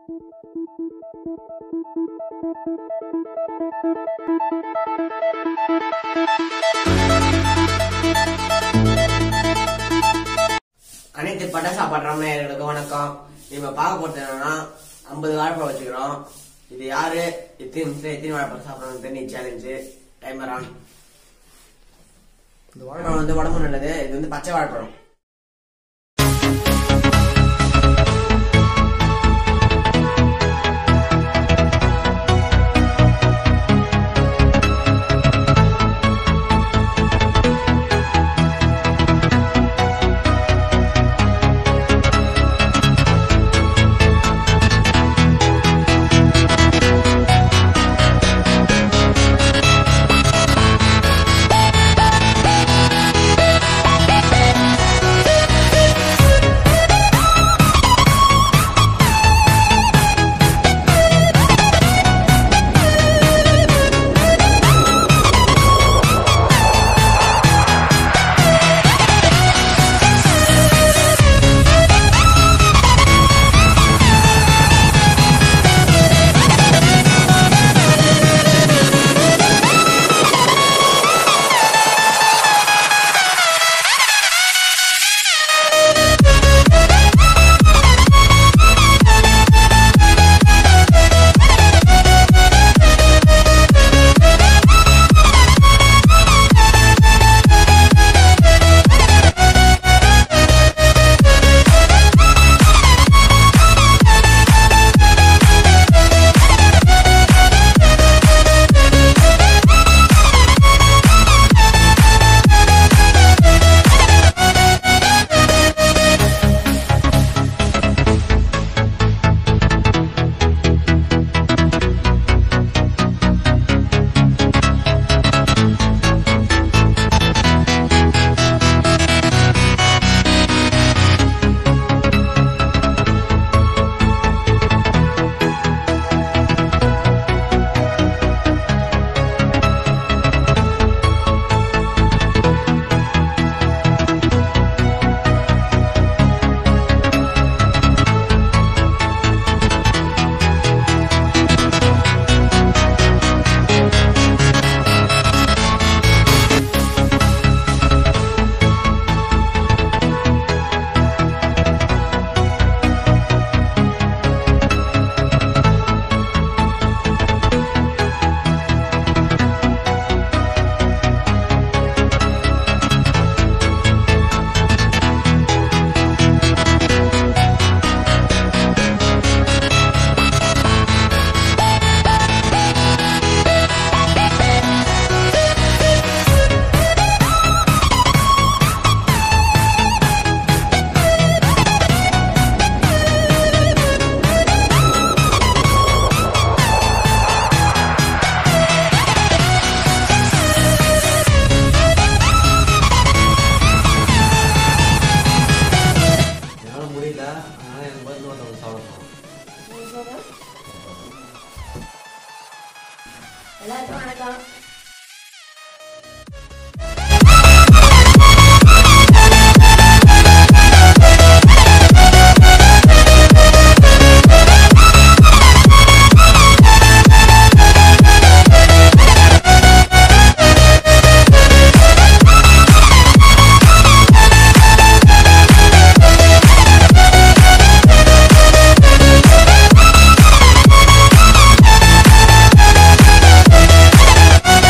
அனைத்து பட்டாசு சாப்பாடு நேயர்களுக்கு வணக்கம் நம்ம பார்க்க போறது என்னன்னா ஐம்பது வாழைப்பழம் வச்சுக்கிறோம் இது யாரு எத்தனை நிமிஷம் எத்தனை வாழைப்பழம் சாப்பிடணும் தண்ணி சேலஞ்சு டைமர் ஆன் இந்த வாழைப்பழம் வந்து உடம்பு நல்லது இது வந்து பச்சை வாழைப்பழம் என்னால முடியல அதனால எனக்கு பதில் ஒருத்தவங்க சாப்பிடணும் எல்லாருக்கும் வணக்கம் Thank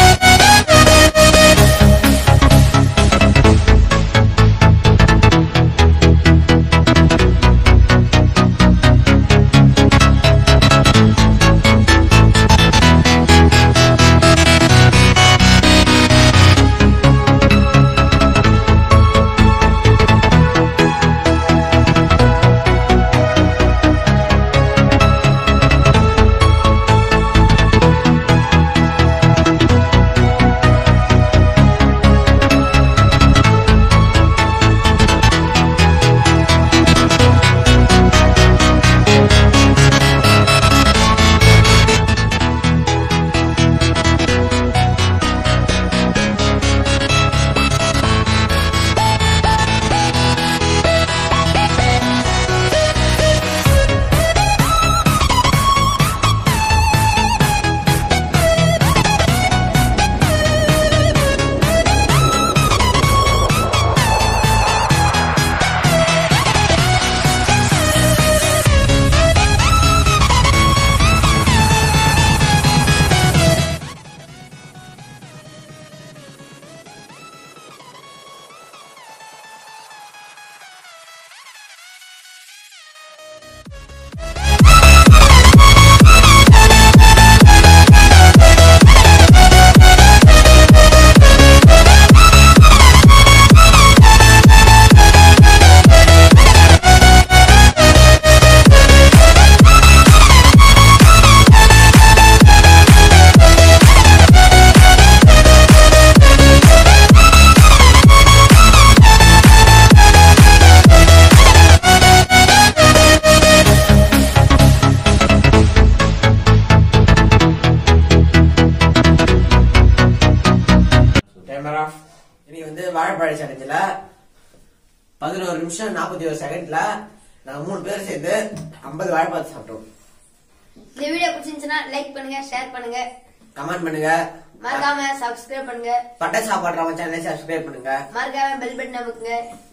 கேமரா இன்னைக்கு வந்து வாழைப்பழ சேலஞ்சில் பதினோரு நிமிஷம் நாற்பத்தி ஒரு செகண்ட்ல நாங்க மூணு பேர் சேர்ந்து ஐம்பது வாழைப்பழத்தை சாப்பிட்டோம் இந்த வீடியோ பிடிச்சிருந்துச்சுன்னா லைக் பண்ணுங்க ஷேர் பண்ணுங்க கமெண்ட் பண்ணுங்க மறக்காம சப்ஸ்கிரைப் பண்ணுங்க பட்டை சாப்பாடு சேனலை சப்ஸ்கிரைப் பண்ணுங்க மறக்காம பெல் பட்டன் அமுக்குங்க